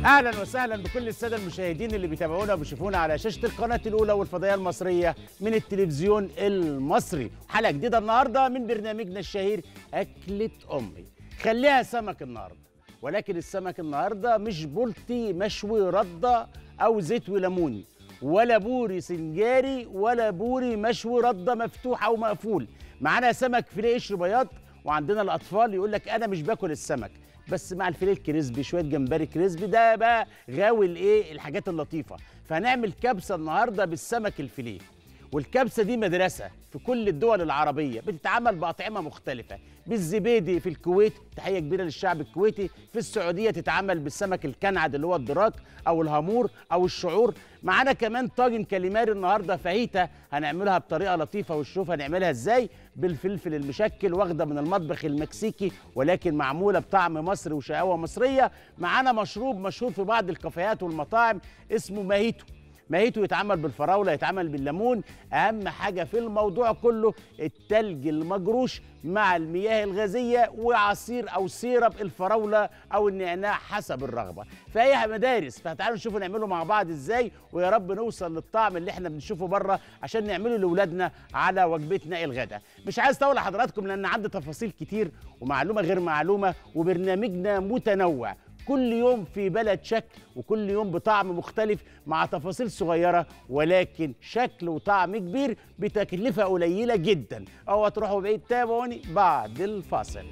اهلا وسهلا بكل الساده المشاهدين اللي بيتابعونا وبيشوفونا على شاشه القناه الاولى والفضائيه المصريه من التلفزيون المصري حلقه جديده النهارده من برنامجنا الشهير اكله امي خليها سمك النهارده ولكن السمك النهارده مش بلطي مشوي رده او زيت وليمون ولا بوري سنجاري ولا بوري مشوي رده مفتوح او مقفول معانا سمك فيليه قشر بياض وعندنا الاطفال يقول لك انا مش باكل السمك بس مع الفيليه الكريسبي شويه جمبري كريسبي ده بقى غاوي الايه الحاجات اللطيفه فهنعمل كبسه النهارده بالسمك الفيليه والكبسه دي مدرسه في كل الدول العربيه بتتعمل باطعمه مختلفه بالزبيدي في الكويت تحيه كبيره للشعب الكويتي في السعوديه تتعمل بالسمك الكنعد اللي هو الدراك او الهامور او الشعور معانا كمان طاجن كاليماري النهارده فاهيتا هنعملها بطريقه لطيفه ونشوف هنعملها ازاي بالفلفل المشكل واخده من المطبخ المكسيكي ولكن معموله بطعم مصري وشقاوه مصريه معانا مشروب مشهور في بعض الكافيهات والمطاعم اسمه ماهيتو ماهيته يتعمل بالفراوله يتعمل بالليمون اهم حاجه في الموضوع كله التلج المجروش مع المياه الغازيه وعصير او سيرب الفراوله او النعناع حسب الرغبه فهي مدارس فتعالوا نشوفوا نعمله مع بعض ازاي ويا رب نوصل للطعم اللي احنا بنشوفه بره عشان نعمله لاولادنا على وجبتنا الغداء مش عايز اطول حضراتكم لان عندي تفاصيل كتير ومعلومه غير معلومه وبرنامجنا متنوع كل يوم في بلد شكل وكل يوم بطعم مختلف مع تفاصيل صغيرة ولكن شكل وطعم كبير بتكلفة قليلة جدا أو تروحوا بعيد تابعوني بعد الفاصل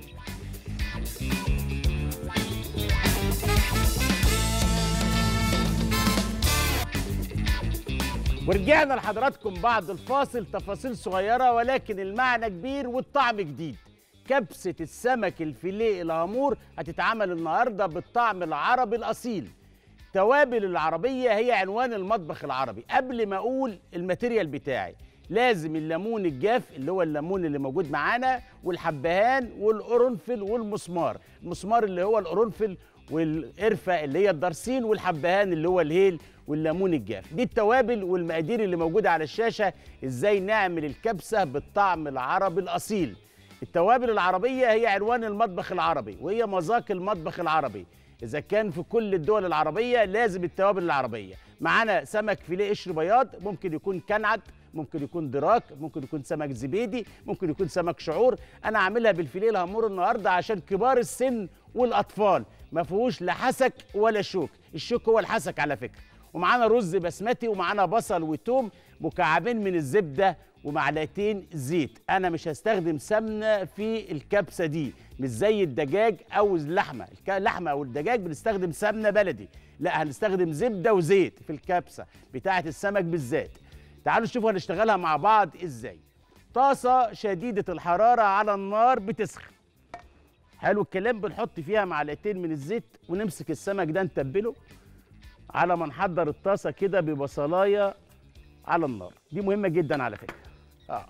ورجعنا لحضراتكم بعد الفاصل تفاصيل صغيرة ولكن المعنى كبير والطعم جديد كبسة السمك الفيليه الهامور هتتعمل النهاردة بالطعم العربي الأصيل توابل العربية هي عنوان المطبخ العربي قبل ما أقول الماتيريال بتاعي لازم الليمون الجاف اللي هو الليمون اللي موجود معانا والحبهان والقرنفل والمسمار المسمار اللي هو القرنفل والقرفة اللي هي الدرسين والحبهان اللي هو الهيل والليمون الجاف دي التوابل والمقادير اللي موجودة على الشاشة ازاي نعمل الكبسة بالطعم العربي الأصيل التوابل العربية هي عنوان المطبخ العربي وهي مذاق المطبخ العربي إذا كان في كل الدول العربية لازم التوابل العربية معانا سمك فيليه قشر بياض ممكن يكون كنعد ممكن يكون دراك ممكن يكون سمك زبيدي ممكن يكون سمك شعور انا عاملها بالفيليه الهامور النهارده عشان كبار السن والاطفال ما فيهوش لا حسك ولا شوك الشوك هو الحسك على فكره ومعانا رز بسمتي ومعانا بصل وتوم مكعبين من الزبده ومعلقتين زيت انا مش هستخدم سمنه في الكبسه دي مش زي الدجاج او اللحمه اللحمه او الدجاج بنستخدم سمنه بلدي لا هنستخدم زبده وزيت في الكبسه بتاعه السمك بالذات تعالوا نشوفوا هنشتغلها مع بعض ازاي طاسه شديده الحراره على النار بتسخن حلو الكلام بنحط فيها معلقتين من الزيت ونمسك السمك ده نتبله على ما نحضر الطاسه كده ببصلايه على النار دي مهمه جدا على فكره اه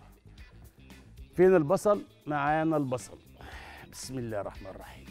فين البصل معانا البصل بسم الله الرحمن الرحيم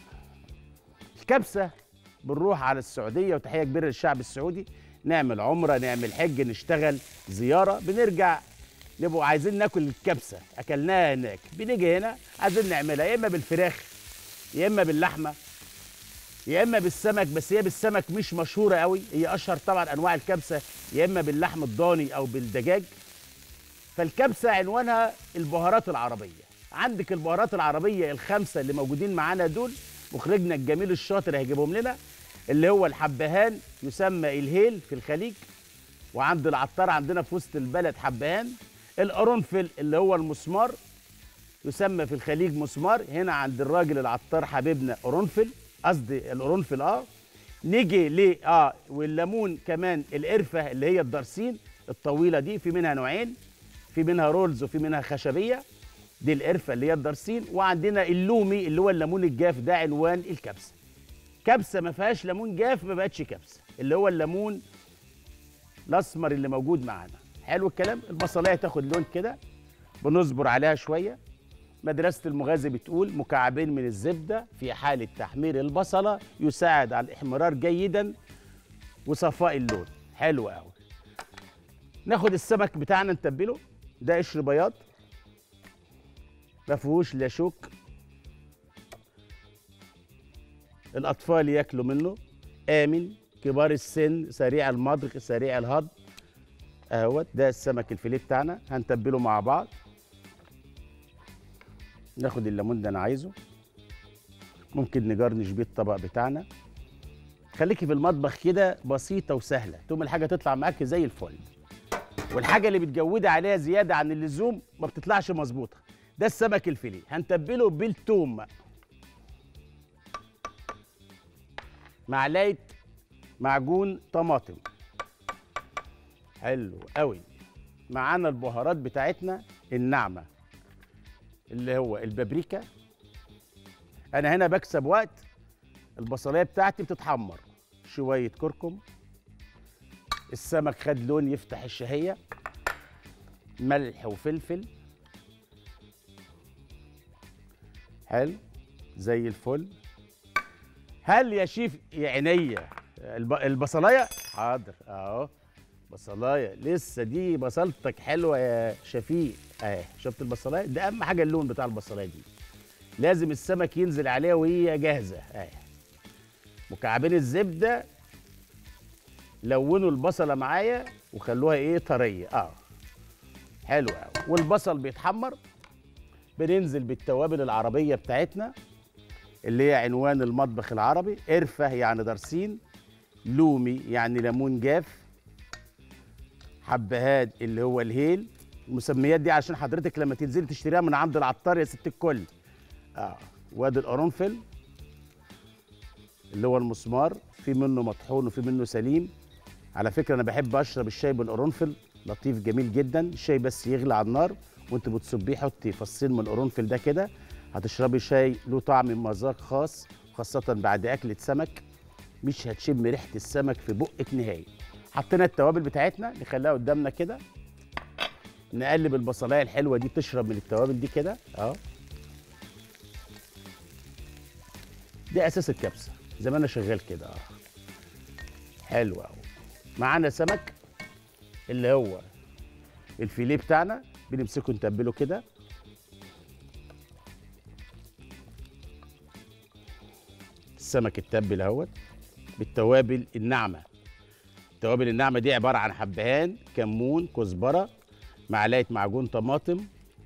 الكبسه بنروح على السعوديه وتحيه كبيره للشعب السعودي نعمل عمره نعمل حج نشتغل زياره بنرجع نبقوا عايزين ناكل الكبسه اكلناها هناك بنيجي هنا عايزين نعملها يا اما بالفراخ يا اما باللحمه يا اما بالسمك بس هي بالسمك مش مشهوره قوي هي اشهر طبعا انواع الكبسه يا اما باللحم الضاني او بالدجاج فالكبسه عنوانها البهارات العربيه عندك البهارات العربيه الخمسه اللي موجودين معانا دول مخرجنا الجميل الشاطر هيجيبهم لنا اللي هو الحبهان يسمى الهيل في الخليج وعند العطار عندنا في وسط البلد حبهان القرنفل اللي هو المسمار يسمى في الخليج مسمار هنا عند الراجل العطار حبيبنا قرنفل قصدي القرنفل اه نيجي ل اه والليمون كمان القرفه اللي هي الدرسين الطويله دي في منها نوعين في منها رولز وفي منها خشبيه دي القرفه اللي هي الدرسين وعندنا اللومي اللي هو الليمون الجاف ده عنوان الكبسه كبسه ما فيهاش ليمون جاف ما بقتش كبسه اللي هو الليمون الاسمر اللي موجود معانا حلو الكلام البصلايه تاخد لون كده بنصبر عليها شويه مدرسة المغازي بتقول مكعبين من الزبدة في حالة تحمير البصلة يساعد على الإحمرار جيدا وصفاء اللون حلو قوي ناخد السمك بتاعنا نتبله ده قشر بياض ما فيهوش لا شوك الاطفال ياكلوا منه امن كبار السن سريع المضغ سريع الهضم اهوت ده السمك الفيليه بتاعنا هنتبله مع بعض ناخد الليمون ده انا عايزه ممكن نجرنش بيه الطبق بتاعنا خليكي في المطبخ كده بسيطه وسهله تقوم الحاجه تطلع معاكي زي الفل والحاجه اللي بتجودي عليها زياده عن اللزوم ما بتطلعش مظبوطه ده السمك الفيليه هنتبله بالثوم معلقه معجون طماطم حلو قوي معانا البهارات بتاعتنا الناعمه اللي هو البابريكا انا هنا بكسب وقت البصليه بتاعتي بتتحمر شويه كركم السمك خد لون يفتح الشهيه ملح وفلفل حلو زي الفل هل يا شيف يا عينيا الب... البصلايه حاضر اهو بصلايه لسه دي بصلتك حلوه يا شفيق اهي شفت البصلايه ده اهم حاجه اللون بتاع البصلايه دي لازم السمك ينزل عليها وهي جاهزه اهي مكعبين الزبده لونوا البصله معايا وخلوها ايه طريه اه حلو قوي والبصل بيتحمر بننزل بالتوابل العربيه بتاعتنا اللي هي عنوان المطبخ العربي قرفه يعني درسين لومي يعني ليمون جاف حبهان اللي هو الهيل المسميات دي عشان حضرتك لما تنزلي تشتريها من عند العطار يا ست الكل اه وادي القرنفل اللي هو المسمار في منه مطحون وفي منه سليم على فكره انا بحب اشرب الشاي بالقرنفل لطيف جميل جدا الشاي بس يغلي على النار وانت بتصبيه حطي فصين من القرنفل ده كده هتشربي شاي له طعم مذاق خاص خاصه بعد اكله سمك مش هتشم ريحه السمك في بقك نهائي حطينا التوابل بتاعتنا نخليها قدامنا كده نقلب البصلايه الحلوه دي تشرب من التوابل دي كده اه دي اساس الكبسه زي ما انا شغال كده اه حلو قوي معانا سمك اللي هو الفيليه بتاعنا بنمسكه نتبله كده السمك التبل اهوت بالتوابل الناعمه التوابل الناعمه دي عباره عن حبهان كمون كزبره معلقه معجون طماطم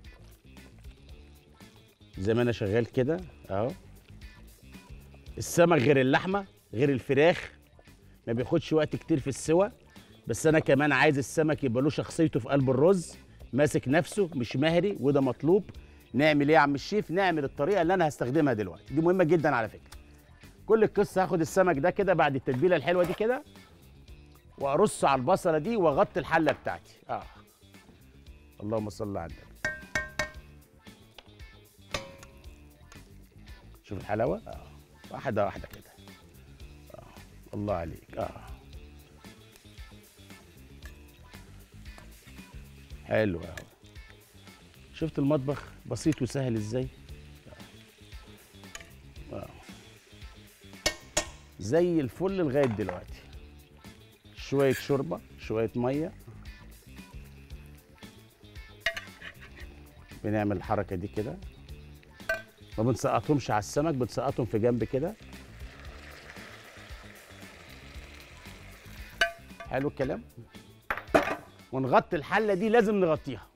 زي ما انا شغال كده اهو السمك غير اللحمه غير الفراخ ما بياخدش وقت كتير في السوى بس انا كمان عايز السمك يبقى له شخصيته في قلب الرز ماسك نفسه مش مهري وده مطلوب نعمل ايه يا عم الشيف نعمل الطريقه اللي انا هستخدمها دلوقتي دي مهمه جدا على فكره كل القصه هاخد السمك ده كده بعد التتبيله الحلوه دي كده وارص على البصله دي واغطي الحله بتاعتي اه اللهم صل على النبي شوف الحلاوه اه واحده واحده كده آه. الله عليك اه حلو قوي شفت المطبخ بسيط وسهل ازاي آه. آه. زي الفل لغايه دلوقتي شويه شوربه شويه ميه بنعمل الحركه دي كده ما بنسقطهمش على السمك بنسقطهم في جنب كده حلو الكلام ونغطي الحله دي لازم نغطيها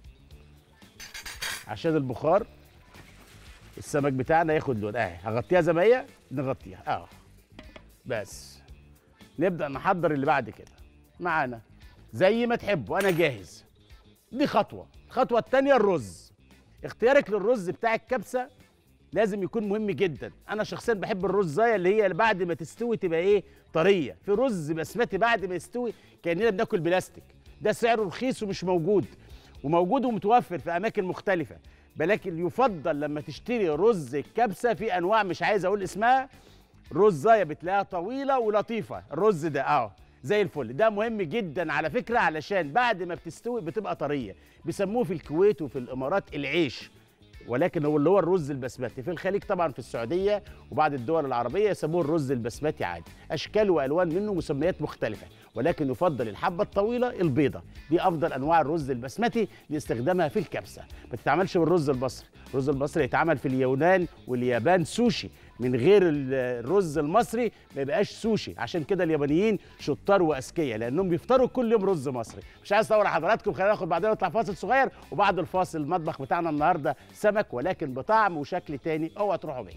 عشان البخار السمك بتاعنا ياخد لون اهي هغطيها زي ما هي نغطيها اه بس نبدا نحضر اللي بعد كده معانا زي ما تحبوا انا جاهز دي خطوه الخطوه الثانيه الرز اختيارك للرز بتاع الكبسه لازم يكون مهم جدا انا شخصيا بحب الرزايه اللي هي اللي بعد ما تستوي تبقى ايه طريه في رز بسمتي بعد ما يستوي كاننا بناكل بلاستيك ده سعره رخيص ومش موجود وموجود ومتوفر في اماكن مختلفه ولكن يفضل لما تشتري رز الكبسه في انواع مش عايز اقول اسمها رزايه بتلاقيها طويله ولطيفه الرز ده اه زي الفل ده مهم جدا على فكره علشان بعد ما بتستوي بتبقى طريه بيسموه في الكويت وفي الامارات العيش ولكن هو اللي هو الرز البسمتي في الخليج طبعا في السعوديه وبعض الدول العربيه يسموه الرز البسمتي عادي اشكال والوان منه مسميات مختلفه ولكن يفضل الحبه الطويله البيضه دي افضل انواع الرز البسمتي لاستخدامها في الكبسه ما تتعملش بالرز البصري الرز البصري يتعمل في اليونان واليابان سوشي من غير ال- الرز المصري ما يبقاش سوشي عشان كده اليابانيين شطار واذكياء لانهم بيفطروا كل يوم رز مصري مش عايز اطول على حضراتكم خلينا ناخد بعدين نطلع فاصل صغير وبعد الفاصل المطبخ بتاعنا النهارده سمك ولكن بطعم وشكل تاني اوعى تروحوا بعيد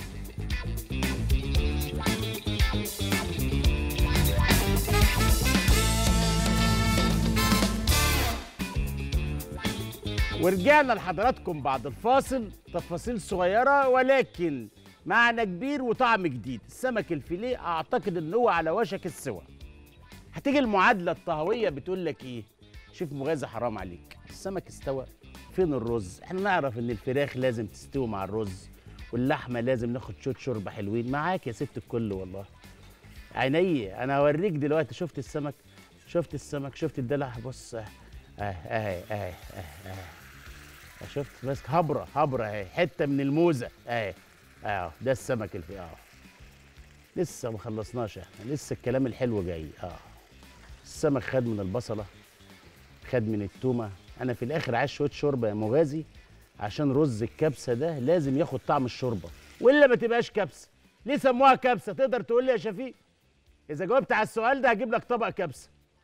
ورجعنا لحضراتكم بعد الفاصل تفاصيل صغيرة ولكن معنى كبير وطعم جديد السمك الفيليه اعتقد ان هو على وشك السوى هتيجي المعادلة الطهوية بتقول لك ايه شوف مغازي حرام عليك السمك استوى فين الرز احنا نعرف ان الفراخ لازم تستوي مع الرز واللحمة لازم ناخد شوت شوربة حلوين معاك يا ست الكل والله عيني انا هوريك دلوقتي شفت السمك شفت السمك شفت الدلع بص اه اه اه اه, آه. آه. شفت ماسك هبره هبره اهي حته من الموزه اهي اه ده السمك اللي فيه اه لسه ما خلصناش احنا لسه الكلام الحلو جاي اه السمك خد من البصله خد من التومه انا في الاخر عايز شويه شوربه يا مغازي عشان رز الكبسه ده لازم ياخد طعم الشوربه والا ما تبقاش كبسه ليه سموها كبسه تقدر تقول لي يا شفيق اذا جاوبت على السؤال ده هجيب لك طبق كبسه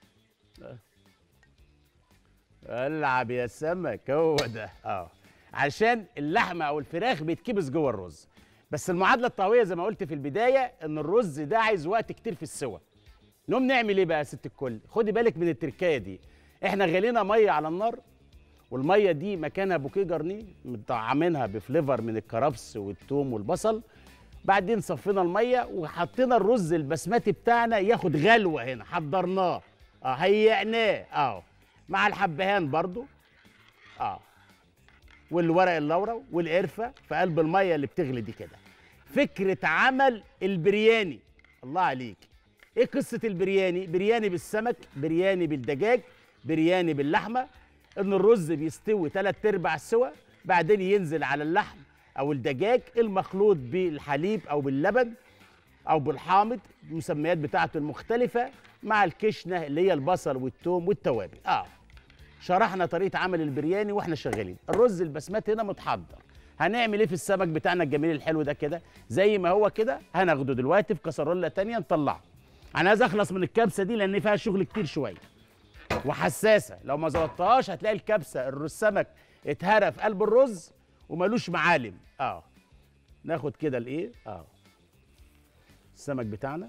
العب يا سمك هو ده اه عشان اللحمه او الفراخ بيتكبس جوه الرز بس المعادله الطهويه زي ما قلت في البدايه ان الرز ده عايز وقت كتير في السوى نقوم نعمل ايه بقى يا ست الكل خدي بالك من التركايه دي احنا غلينا ميه على النار والميه دي مكانها بوكيه جرنيه مطعمينها بفليفر من الكرفس والثوم والبصل بعدين صفينا الميه وحطينا الرز البسمتي بتاعنا ياخد غلوه هنا حضرناه اه هيئناه اه مع الحبهان برضو اه والورق اللورا والقرفه في قلب الميه اللي بتغلي دي كده فكره عمل البرياني الله عليك ايه قصه البرياني برياني بالسمك برياني بالدجاج برياني باللحمه ان الرز بيستوي ثلاث ارباع سوا بعدين ينزل على اللحم او الدجاج المخلوط بالحليب او باللبن او بالحامض المسميات بتاعته المختلفه مع الكشنه اللي هي البصل والثوم والتوابل اه شرحنا طريقه عمل البرياني واحنا شغالين الرز البسمتي هنا متحضر هنعمل ايه في السمك بتاعنا الجميل الحلو ده كده زي ما هو كده هناخده دلوقتي في كسرولة تانية نطلعه انا عايز اخلص من الكبسه دي لان فيها شغل كتير شويه وحساسه لو ما ظبطتهاش هتلاقي الكبسه الر- السمك اتهرى في قلب الرز وملوش معالم اه ناخد كده الايه اه السمك بتاعنا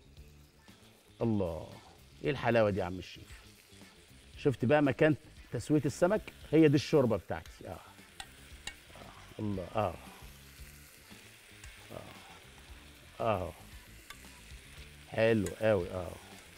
الله ايه الحلاوه دي يا عم الشيف شفت بقى مكان تسويه السمك هي دي الشوربه بتاعتي اه, آه. الله اه اه اه حلو قوي اه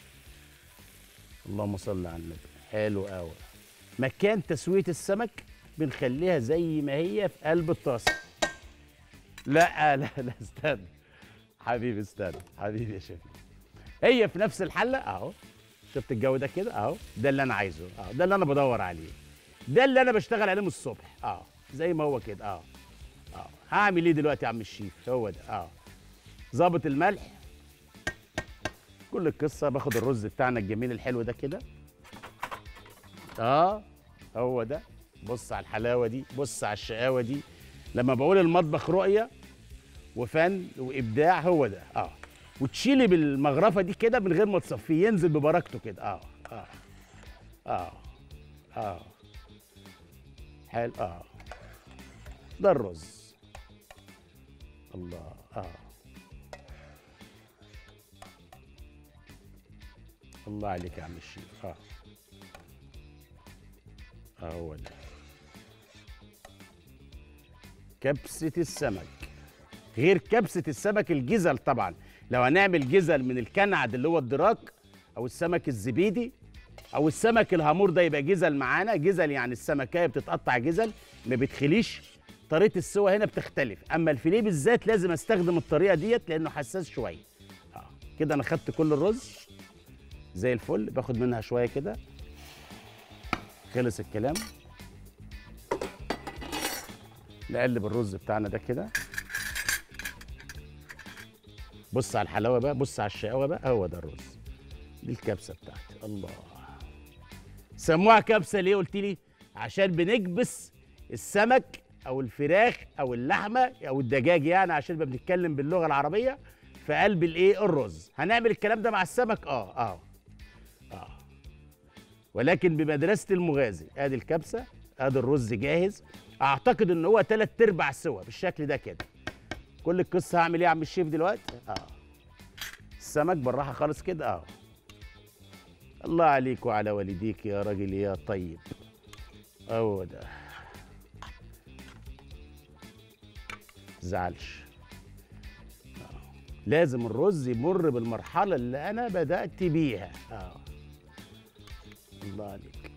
اللهم صل على النبي حلو قوي مكان تسويه السمك بنخليها زي ما هي في قلب الطاسه لا لا لا استنى حبيبي استنى حبيبي يا شفيق هي في نفس الحله اهو شفت الجو ده كده اهو ده اللي انا عايزه اه ده اللي انا بدور عليه ده اللي انا بشتغل عليه من الصبح اه زي ما هو كده اه اه هعمل ايه دلوقتي يا عم الشيف هو ده اه ظابط الملح كل القصه باخد الرز بتاعنا الجميل الحلو ده كده اه هو ده بص على الحلاوه دي بص على الشقاوه دي لما بقول المطبخ رؤيه وفن وابداع هو ده اه وتشيلي بالمغرفه دي كده من غير ما تصفيه ينزل ببركته كده اه اه اه اه حلو اه ده الرز الله اه الله عليك يا عم الشيخ اه اه هو ده كبسة السمك غير كبسة السمك الجزل طبعا لو هنعمل جزل من الكنعد اللي هو الدراك او السمك الزبيدي او السمك الهامور ده يبقى جزل معانا جزل يعني السمكية بتتقطع جزل ما بتخليش طريقة السوا هنا بتختلف اما الفيليه بالذات لازم استخدم الطريقة ديت لانه حساس شوية اه كده انا خدت كل الرز زي الفل باخد منها شوية كده خلص الكلام نقلب الرز بتاعنا ده كده بص على الحلاوه بقى بص على الشقاوه بقى هو ده الرز دي الكبسه بتاعتي الله سموها كبسه ليه قلت لي عشان بنكبس السمك او الفراخ او اللحمه او الدجاج يعني عشان نبقى بنتكلم باللغه العربيه في قلب الايه الرز هنعمل الكلام ده مع السمك اه اه اه ولكن بمدرسه المغازي ادي الكبسه ادي الرز جاهز اعتقد ان هو تلات ارباع سوا بالشكل ده كده كل القصه هعمل ايه يا عم الشيف دلوقتي اه السمك بالراحه خالص كده اه الله عليك وعلى والديك يا راجل يا طيب هو ده تزعلش آه. لازم الرز يمر بالمرحلة اللي أنا بدأت بيها آه. الله عليك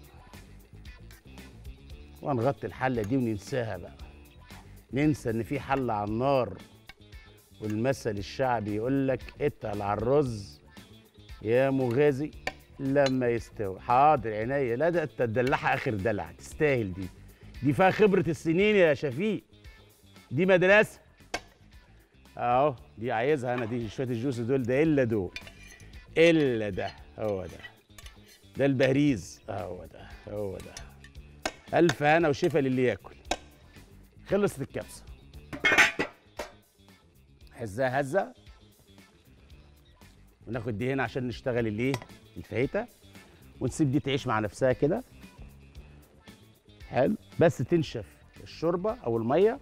وهنغطي الحلة دي وننساها بقى ننسى إن في حلة على النار والمثل الشعبي يقول لك اتقل على الرز يا مغازي لما يستوي حاضر عينيا لا ده انت تدلعها اخر دلع تستاهل دي دي فيها خبره السنين يا شفيق دي مدرسه اهو دي عايزها انا دي شويه الجوس دول ده الا دول الا ده هو ده ده البهريز هو ده هو ده الف هنا وشفا للي ياكل خلصت الكبسه هزها هزه وناخد دي هنا عشان نشتغل الايه الفاهيتا ونسيب دي تعيش مع نفسها كده حلو بس تنشف الشوربه او الميه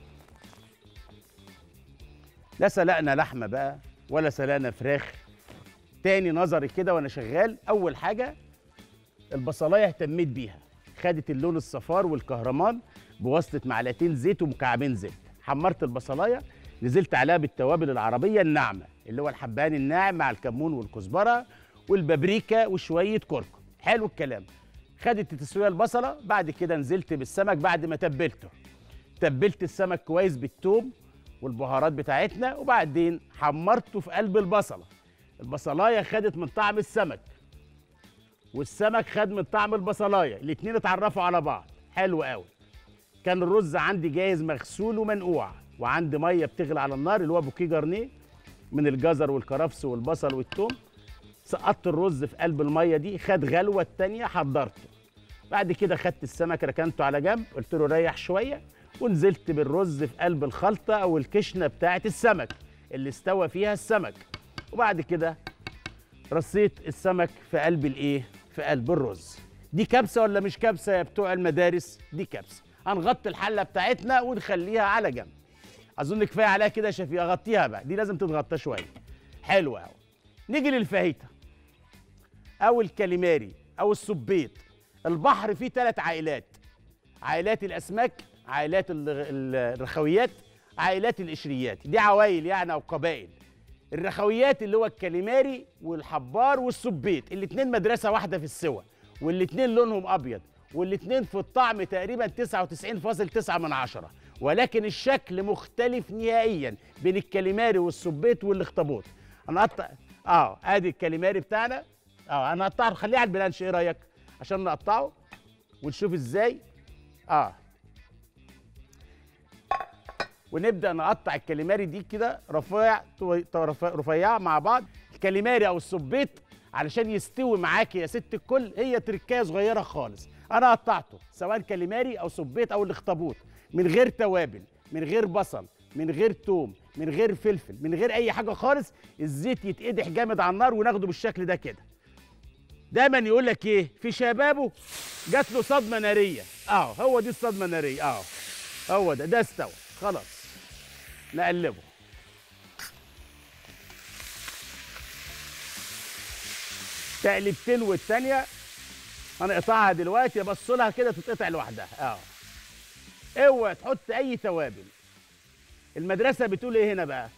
لا سلقنا لحمه بقى ولا سلقنا فراخ تاني نظري كده وانا شغال اول حاجه البصلايه اهتميت بيها خدت اللون الصفار والكهرمان بواسطه معلقتين زيت ومكعبين زيت حمرت البصلايه نزلت عليها بالتوابل العربيه الناعمه اللي هو الحبان الناعم مع الكمون والكزبره والبابريكا وشويه كركم حلو الكلام خدت تسويه البصله بعد كده نزلت بالسمك بعد ما تبلته تبلت السمك كويس بالثوم والبهارات بتاعتنا وبعدين حمرته في قلب البصله البصلايه خدت من طعم السمك والسمك خد من طعم البصلايه الاتنين اتعرفوا على بعض حلو قوي كان الرز عندي جاهز مغسول ومنقوع وعندي ميه بتغلي على النار اللي هو بوكيه جرنيه من الجزر والكرفس والبصل والثوم سقطت الرز في قلب الميه دي خد غلوه التانيه حضرته بعد كده خدت السمك ركنته على جنب قلت له ريح شويه ونزلت بالرز في قلب الخلطه او الكشنه بتاعه السمك اللي استوى فيها السمك وبعد كده رصيت السمك في قلب الايه في قلب الرز دي كبسه ولا مش كبسه يا بتوع المدارس دي كبسه هنغطي الحله بتاعتنا ونخليها على جنب اظن كفايه عليها كده يا شفيق اغطيها بقى دي لازم تتغطى شويه حلو قوي نيجي للفاهيتا او الكاليماري او السبيط البحر فيه ثلاث عائلات عائلات الاسماك عائلات ال- ال- الرخويات عائلات القشريات دي عوائل يعني او قبائل الرخويات اللي هو الكاليماري والحبار والسبيط الاثنين مدرسه واحده في السوى والاثنين لونهم ابيض والاثنين في الطعم تقريبا 99.9 من عشرة ولكن الشكل مختلف نهائيا بين الكاليماري والسبيط والاخطبوط هنقطع اه ادي الكاليماري بتاعنا اه انا هقطعه خليه على البلانش ايه رايك عشان نقطعه ونشوف ازاي اه ونبدا نقطع الكاليماري دي كده رفيع طوي- رفيع- رفيعه مع بعض الكاليماري او السبيط علشان يستوي معاكي يا ست الكل هي تركايه صغيره خالص انا قطعته سواء كاليماري او سبيط او الاخطبوط من غير توابل من غير بصل من غير توم من غير فلفل من غير اي حاجه خالص الزيت يتقدح جامد على النار وناخده بالشكل ده كده دايما يقول لك ايه في شبابه جات له صدمه ناريه اه هو دي الصدمه الناريه اه هو ده ده استوى خلاص نقلبه تقلبتين والتانية هنقطعها دلوقتي بص لها كده تتقطع لوحدها اه اوعى تحط اي توابل المدرسه بتقول ايه هنا بقى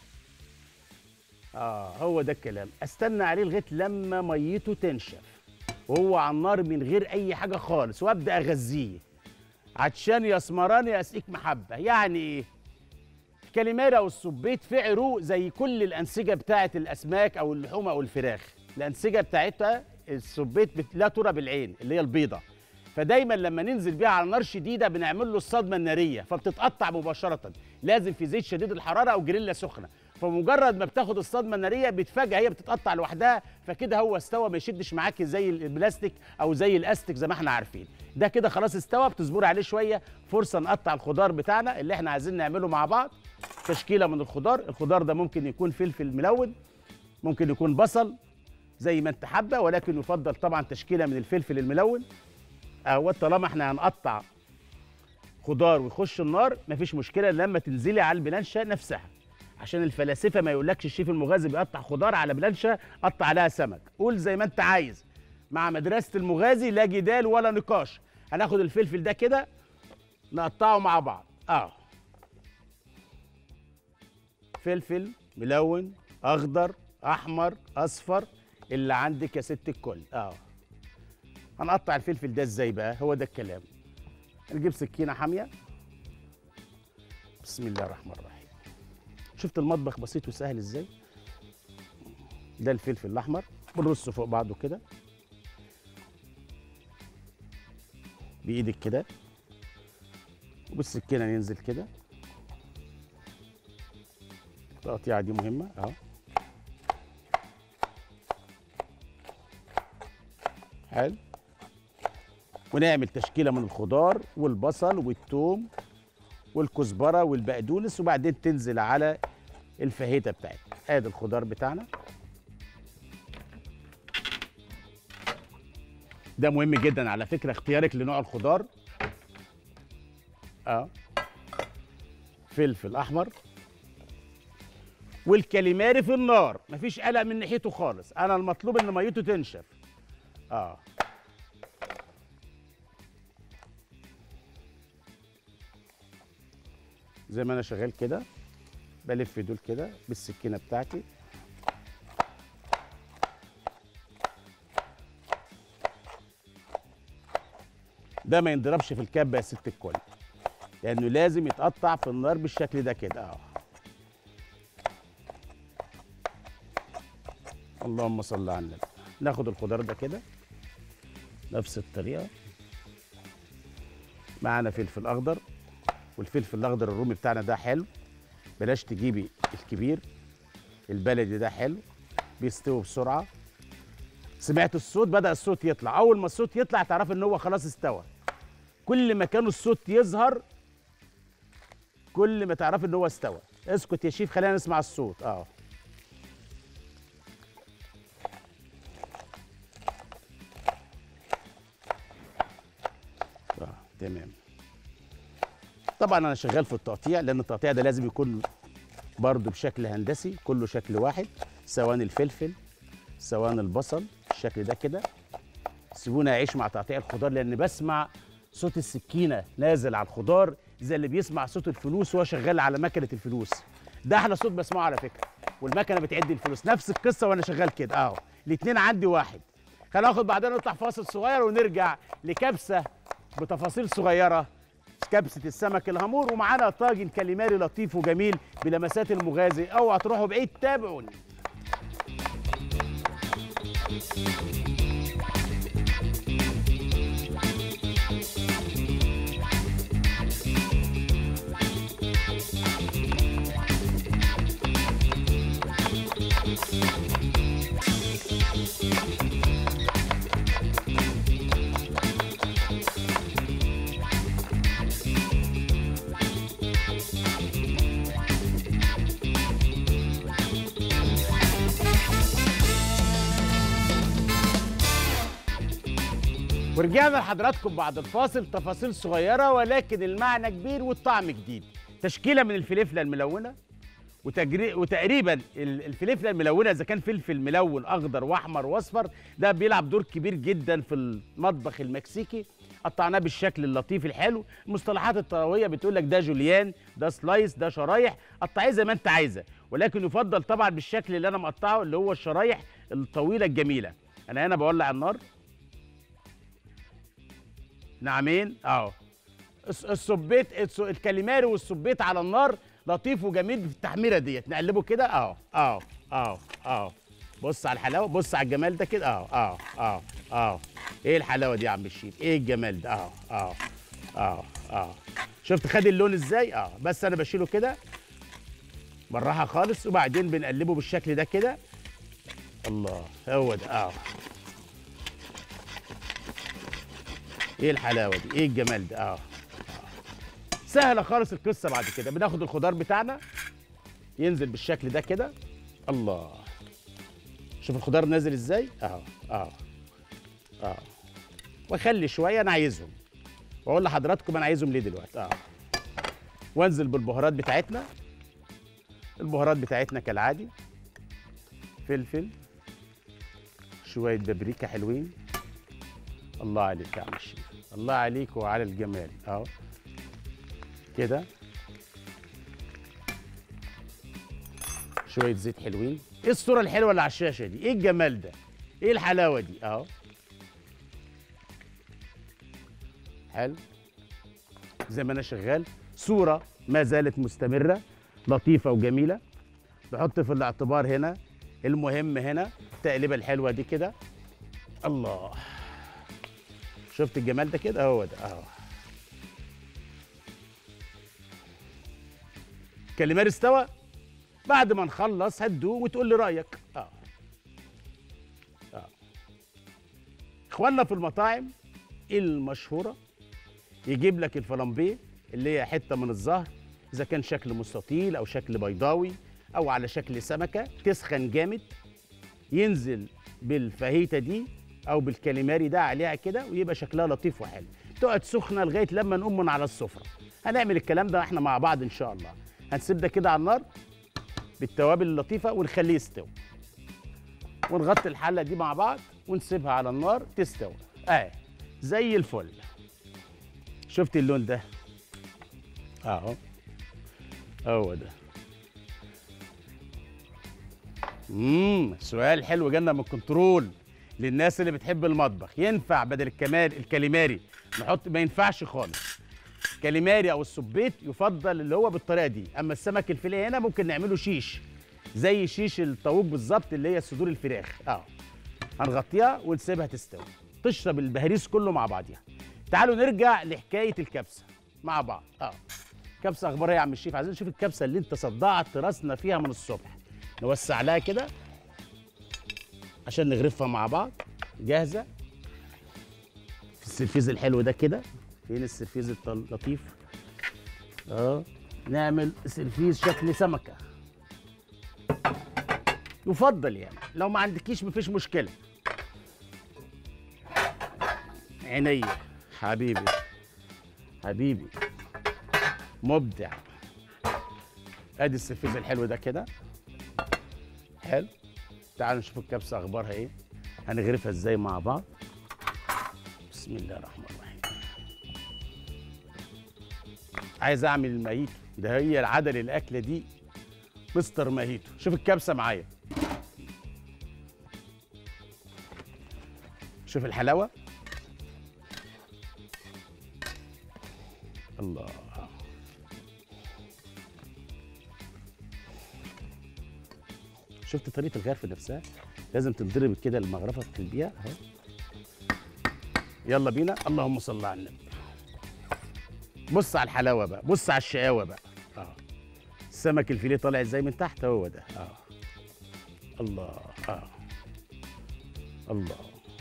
اه هو ده الكلام استنى عليه لغايه لما ميته تنشف وهو على النار من غير اي حاجه خالص وابدا اغذيه عطشان يا اسمراني اسقيك محبه يعني ايه الكاليماري او السبيط في عروق زي كل الانسجه بتاعه الاسماك او اللحوم او الفراخ الانسجه بتاعتها السبيط بت... لا ترى بالعين اللي هي البيضه فدايما لما ننزل بيها على نار شديده بنعمل له الصدمه الناريه فبتتقطع مباشره لازم في زيت شديد الحراره او جريلا سخنه فمجرد ما بتاخد الصدمه الناريه بتفاجئ هي بتتقطع لوحدها فكده هو استوى ما يشدش معاك زي البلاستيك او زي الاستيك زي ما احنا عارفين ده كده خلاص استوى بتصبري عليه شويه فرصه نقطع الخضار بتاعنا اللي احنا عايزين نعمله مع بعض تشكيله من الخضار الخضار ده ممكن يكون فلفل ملون ممكن يكون بصل زي ما انت حابه ولكن يفضل طبعا تشكيله من الفلفل الملون اهو طالما احنا هنقطع خضار ويخش النار مفيش مشكله لما تنزلي على البلانشه نفسها عشان الفلاسفه ما يقولكش الشيف المغازي بيقطع خضار على بلانشه قطع عليها سمك قول زي ما انت عايز مع مدرسه المغازي لا جدال ولا نقاش هناخد الفلفل ده كده نقطعه مع بعض اه فلفل ملون اخضر احمر اصفر اللي عندك يا ست الكل اه هنقطع الفلفل ده ازاي بقى هو ده الكلام نجيب سكينه حاميه بسم الله الرحمن الرحيم شفت المطبخ بسيط وسهل ازاي ده الفلفل الاحمر بنرصه فوق بعضه كده بايدك كده وبالسكينه ننزل كده التقطيعه دي مهمه اهو حلو ونعمل تشكيله من الخضار والبصل والثوم والكزبره والبقدونس وبعدين تنزل على الفاهيتا بتاعتنا ادي الخضار بتاعنا ده مهم جدا على فكره اختيارك لنوع الخضار اه فلفل احمر والكاليماري في النار مفيش قلق من ناحيته خالص انا المطلوب ان ميته تنشف اه زي ما انا شغال كده بلف دول كده بالسكينه بتاعتي ده ما ينضربش في الكبه يا ست الكل لانه لازم يتقطع في النار بالشكل ده كده اه اللهم صل على النبي ناخد الخضار ده كده نفس الطريقه معانا فلفل اخضر والفلفل الاخضر الرومي بتاعنا ده حلو بلاش تجيبي الكبير البلدي ده حلو بيستوي بسرعه سمعت الصوت بدا الصوت يطلع اول ما الصوت يطلع تعرف ان هو خلاص استوى كل ما كان الصوت يظهر كل ما تعرف ان هو استوى اسكت يا شيف خلينا نسمع الصوت اه اه تمام طبعا انا شغال في التقطيع لان التقطيع ده لازم يكون برضو بشكل هندسي كله شكل واحد سواء الفلفل سواء البصل الشكل ده كده سيبونا يعيش مع تقطيع الخضار لان بسمع صوت السكينه نازل على الخضار زي اللي بيسمع صوت الفلوس وهو شغال على مكنه الفلوس ده احلى صوت بسمعه على فكره والمكنه بتعد الفلوس نفس القصه وانا شغال كده اهو الاثنين عندي واحد خلينا ناخد بعدين نطلع فاصل صغير ونرجع لكبسه بتفاصيل صغيره كبسه السمك الهامور ومعانا طاجن كاليماري لطيف وجميل بلمسات المغازي اوعى تروحوا بعيد تابعوني ورجعنا لحضراتكم بعد الفاصل تفاصيل صغيرة ولكن المعنى كبير والطعم جديد تشكيلة من الفلفلة الملونة وتجري وتقريبا ال- الفلفله الملونه اذا كان فلفل ملون اخضر واحمر واصفر ده بيلعب دور كبير جدا في المطبخ المكسيكي قطعناه بالشكل اللطيف الحلو المصطلحات الطراويه بتقول لك ده جوليان ده سلايس ده شرايح قطعيه زي ما انت عايزه ولكن يفضل طبعا بالشكل اللي انا مقطعه اللي هو الشرايح الطويله الجميله انا هنا بولع النار نعمين اهو الس- السبيت الس- الكاليماري والسبيت على النار لطيف وجميل في التحميره ديت نقلبه كده اهو اهو اهو اهو بص على الحلاوه بص على الجمال ده كده اهو اهو اهو اهو ايه الحلاوه دي يا عم الشيف ايه الجمال ده اهو اهو اهو اهو شفت خد اللون ازاي اه بس انا بشيله كده بالراحه خالص وبعدين بنقلبه بالشكل ده كده الله هو ده اه ايه الحلاوه دي ايه الجمال ده اه آه. سهله خالص القصه بعد كده بناخد الخضار بتاعنا ينزل بالشكل ده كده الله شوف الخضار نازل ازاي اه اه اه واخلي شويه انا عايزهم واقول لحضراتكم انا عايزهم ليه دلوقتي اه وانزل بالبهارات بتاعتنا البهارات بتاعتنا كالعادي فلفل شويه بابريكا حلوين الله عليك يا عم الشيف الله عليك وعلى الجمال اهو كده شويه زيت حلوين ايه الصوره الحلوه اللي على الشاشه دي ايه الجمال ده ايه الحلاوه دي اهو حلو زي ما انا شغال صوره ما زالت مستمره لطيفه وجميله بحط في الاعتبار هنا المهم هنا التقليبه الحلوه دي كده الله شفت الجمال ده كده هو ده اهو كاليماري استوى بعد ما نخلص هتدوق وتقول لي رايك اه اه اخواننا في المطاعم المشهوره يجيب لك الفلامبيه اللي هي حته من الظهر اذا كان شكل مستطيل او شكل بيضاوي او على شكل سمكه تسخن جامد ينزل بالفاهيتا دي او بالكاليماري ده عليها كده ويبقى شكلها لطيف وحلو تقعد سخنه لغايه لما نقوم من على السفره هنعمل الكلام ده احنا مع بعض ان شاء الله هنسيب ده كده على النار بالتوابل اللطيفه ونخليه يستوي ونغطي الحله دي مع بعض ونسيبها على النار تستوي اه زي الفل شفت اللون ده اهو هو ده امم سؤال حلو جدا من الكنترول للناس اللي بتحب المطبخ ينفع بدل الكمال الكاليماري نحط ما ينفعش خالص كاليماري او السبيت يفضل اللي هو بالطريقه دي اما السمك الفيليه هنا ممكن نعمله شيش زي شيش الطاووق بالظبط اللي هي صدور الفراخ اه هنغطيها ونسيبها تستوي تشرب البهاريس كله مع بعضيها تعالوا نرجع لحكايه الكبسه مع بعض اه كبسه اخبارها إيه يا عم الشيف عايزين نشوف الكبسه اللي انت صدعت راسنا فيها من الصبح نوسع لها كده عشان نغرفها مع بعض جاهزه في السرفيز الحلو ده كده فين السرفيز الط- اللطيف اه نعمل سرفيز شكل سمكه يفضل يعني لو ما عندكيش مفيش مشكله عينيا حبيبي حبيبي مبدع ادي السرفيز الحلو ده كده حلو تعالوا نشوف الكبسه اخبارها ايه هنغرفها ازاي مع بعض بسم الله الرحمن الرحيم عايز اعمل الماهيتو ده هي العاده للاكله دي مستر ماهيتو شوف الكبسه معايا شوف الحلاوه الله شفت طريقه الغرف نفسها لازم تنضرب كده المغرفه في قلبيها اهو يلا بينا اللهم صل على النبي بص على الحلاوه بقى بص على الشقاوه بقى اه السمك الفيليه طالع ازاي من تحت هو ده اه الله اه الله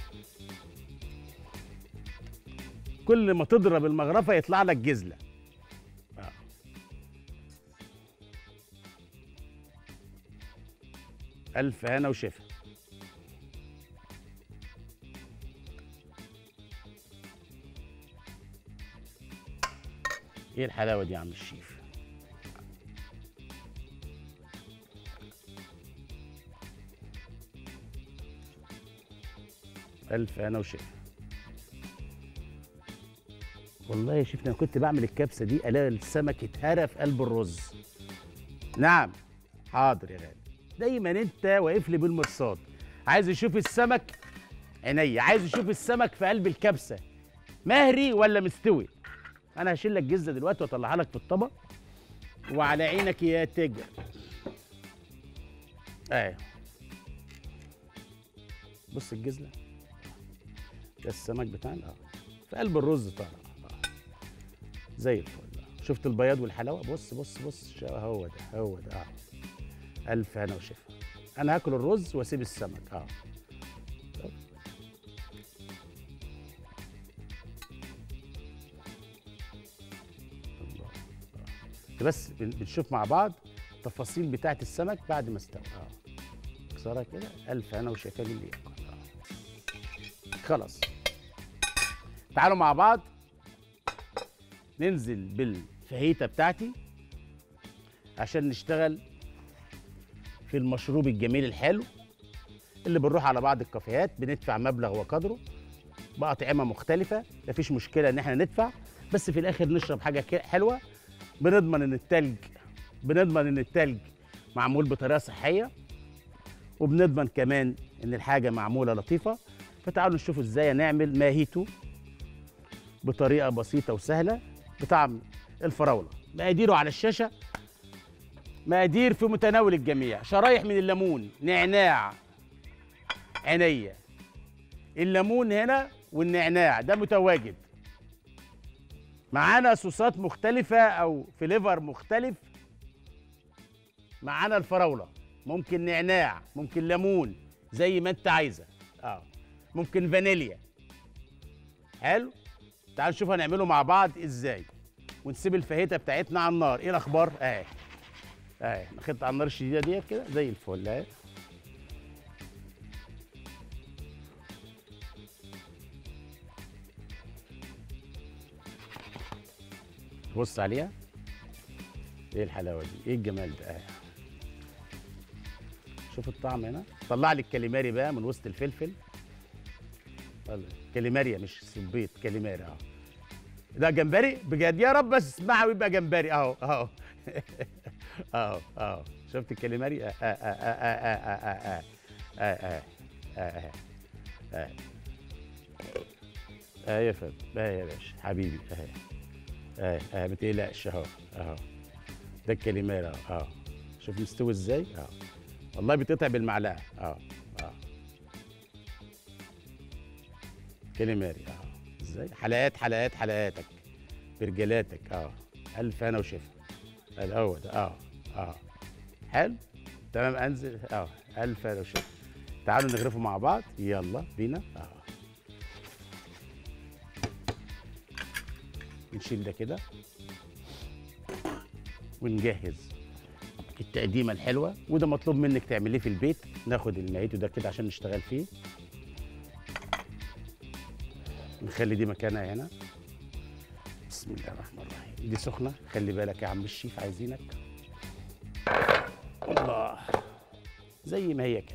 كل ما تضرب المغرفه يطلع لك جزله آه. الف هنا وشفا ايه الحلاوه دي يا عم الشيف الف هنا وشفا والله يا شيفنا انا كنت بعمل الكبسه دي الاقي السمك اتهرى في قلب الرز نعم حاضر يا غالي دايما انت واقف لي بالمرصاد عايز اشوف السمك عينيا عايز اشوف السمك في قلب الكبسه مهري ولا مستوي انا هشيل لك جزه دلوقتي واطلعها لك في الطبق وعلى عينك يا تاجر ايوه بص الجزله ده السمك بتاعنا اه في قلب الرز طالع آه. زي الفل آه. شفت البياض والحلاوه بص بص بص شا- هو ده هو ده آه. الف هنا وشفا انا هاكل الرز واسيب السمك اه الله. آه. بس بن- بنشوف مع بعض التفاصيل بتاعه السمك بعد ما استوى اه كسرها كده الف هنا وشفا للي ياكل آه. خلاص تعالوا مع بعض ننزل بالفهيته بتاعتي عشان نشتغل في المشروب الجميل الحلو اللي بنروح على بعض الكافيهات بندفع مبلغ وقدره بأطعمة مختلفة مفيش مشكلة إن إحنا ندفع بس في الآخر نشرب حاجة كده حلوة بنضمن إن التلج بنضمن إن التلج معمول بطريقة صحية وبنضمن كمان إن الحاجة معمولة لطيفة فتعالوا نشوفوا إزاي نعمل ماهيتو بطريقة بسيطة وسهلة بطعم الفراولة مقاديره على الشاشة مقادير في متناول الجميع شرايح من الليمون نعناع عينيا الليمون هنا والنعناع ده متواجد معانا صوصات مختلفة أو فليفر مختلف معانا الفراولة ممكن نعناع ممكن ليمون زي ما انت عايزة اه ممكن فانيليا حلو تعالوا نشوف هنعمله مع بعض ازاي ونسيب الفاهيتا بتاعتنا على النار ايه الاخبار اهي اهي ناخدها على النار الشديده ديت كده زي الفل اهي بص عليها ايه الحلاوه دي ايه الجمال ده اهي شوف الطعم هنا طلع لي الكاليماري بقى من وسط الفلفل طلع. كاليماريا مش سبيط كاليماري اهو ده جمبري بجد يا رب بس اسمعها ويبقى جمبري اهو اهو اهو اهو شفت الكاليماري اه اه اه اه اه اه اه اه اه اه اه يا فندم اه يا باشا حبيبي اه اه اه ما تقلقش اهو اهو ده الكاليماري اهو اهو شوف مستوي ازاي اهو والله بيتقطع بالمعلقه اهو اهو كاليماري اهو ازاي حلقات حلقات حلقاتك برجلاتك اه الف هنا وشفا الاول ده اه اه حلو تمام انزل اه الف هنا وشفا تعالوا نغرفه مع بعض يلا بينا اه نشيل ده كده ونجهز التقديمه الحلوه وده مطلوب منك تعمليه في البيت ناخد الماهيتو ده كده عشان نشتغل فيه نخلي دي مكانها هنا بسم الله الرحمن الرحيم دي سخنه خلي بالك يا عم الشيف عايزينك الله زي ما هي كده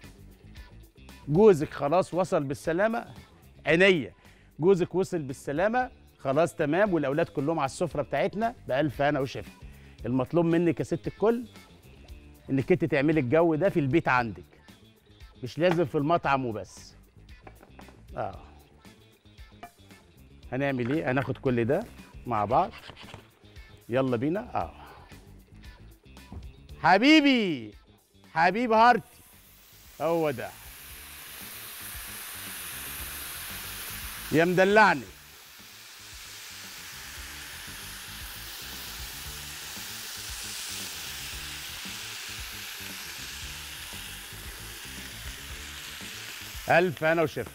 جوزك خلاص وصل بالسلامه عينيا جوزك وصل بالسلامه خلاص تمام والاولاد كلهم على السفره بتاعتنا بالف هنا وشفا المطلوب منك يا ست الكل انك انت تعملي الجو ده في البيت عندك مش لازم في المطعم وبس اه هنعمل ايه هناخد كل ده مع بعض يلا بينا اه حبيبي حبيب هارتي هو ده يا مدلعني ألف أنا وشفا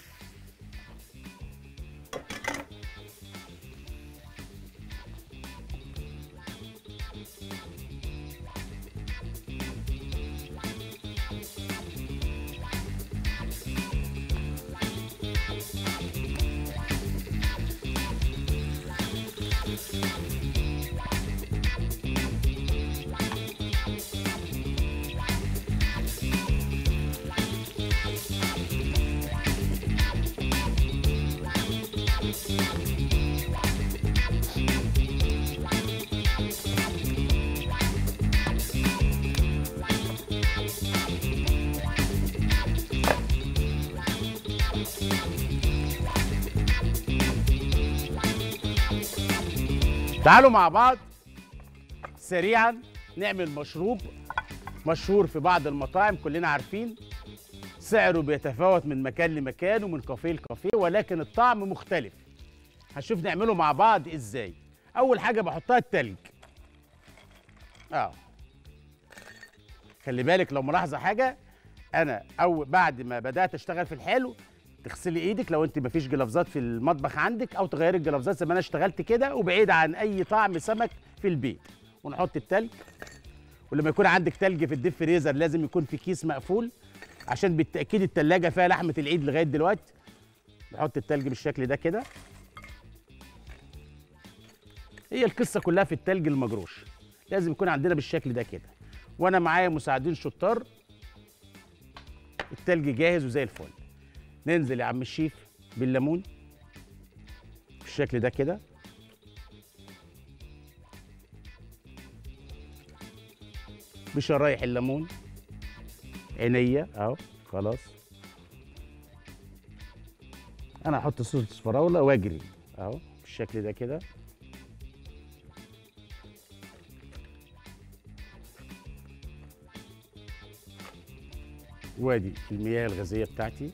تعالوا مع بعض سريعا نعمل مشروب مشهور في بعض المطاعم كلنا عارفين سعره بيتفاوت من مكان لمكان ومن كافيه لكافيه ولكن الطعم مختلف هنشوف نعمله مع بعض ازاي اول حاجه بحطها التلج اه خلي بالك لو ملاحظه حاجه انا او بعد ما بدات اشتغل في الحلو تغسلي ايدك لو انت مفيش جلافزات في المطبخ عندك او تغيري الجلافزات زي ما انا اشتغلت كده وبعيد عن اي طعم سمك في البيت ونحط التلج ولما يكون عندك تلج في الديب فريزر لازم يكون في كيس مقفول عشان بالتاكيد التلاجة فيها لحمه العيد لغايه دلوقتي نحط التلج بالشكل ده كده هي القصه كلها في التلج المجروش لازم يكون عندنا بالشكل ده كده وانا معايا مساعدين شطار التلج جاهز وزي الفل ننزل يا عم الشيف بالليمون بالشكل ده كده بشرايح الليمون عينيا اهو خلاص انا هحط صوص فراوله واجري اهو بالشكل ده كده وادي المياه الغازيه بتاعتي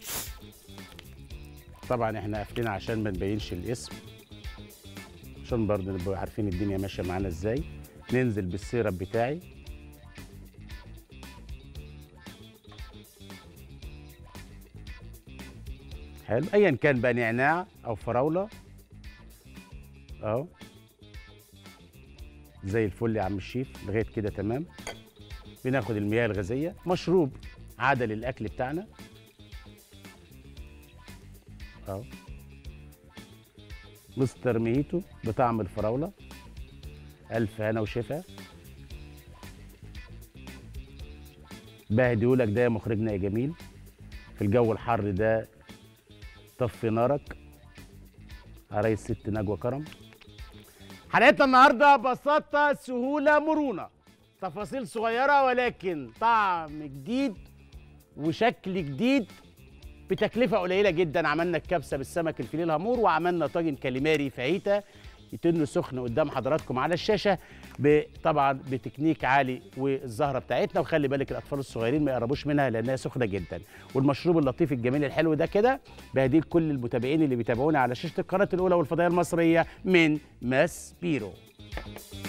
طبعا احنا قافلين عشان ما نبينش الاسم عشان برضه نبقى عارفين الدنيا ماشيه معانا ازاي ننزل بالسيرب بتاعي حلو ايا كان بقى نعناع او فراوله اهو زي الفل يا عم الشيف لغايه كده تمام بناخد المياه الغازيه مشروب عاده للاكل بتاعنا اهو مستر ميتو بطعم الفراوله الف هنا وشفا بهديهولك ده يا مخرجنا يا جميل في الجو الحر ده طفي نارك عرايس ست نجوى كرم حلقتنا النهارده بساطه سهوله مرونه تفاصيل صغيره ولكن طعم جديد وشكل جديد بتكلفه قليله جدا عملنا الكبسه بالسمك الفيليه الهامور وعملنا طاجن كاليماري فاهيتا يتن سخن قدام حضراتكم على الشاشه ب- طبعا بتكنيك عالي والزهره بتاعتنا وخلي بالك الاطفال الصغيرين ما يقربوش منها لانها سخنه جدا والمشروب اللطيف الجميل الحلو ده كده بهديه كل المتابعين اللي بيتابعونا على شاشه القناه الاولى والفضائيه المصريه من ماس بيرو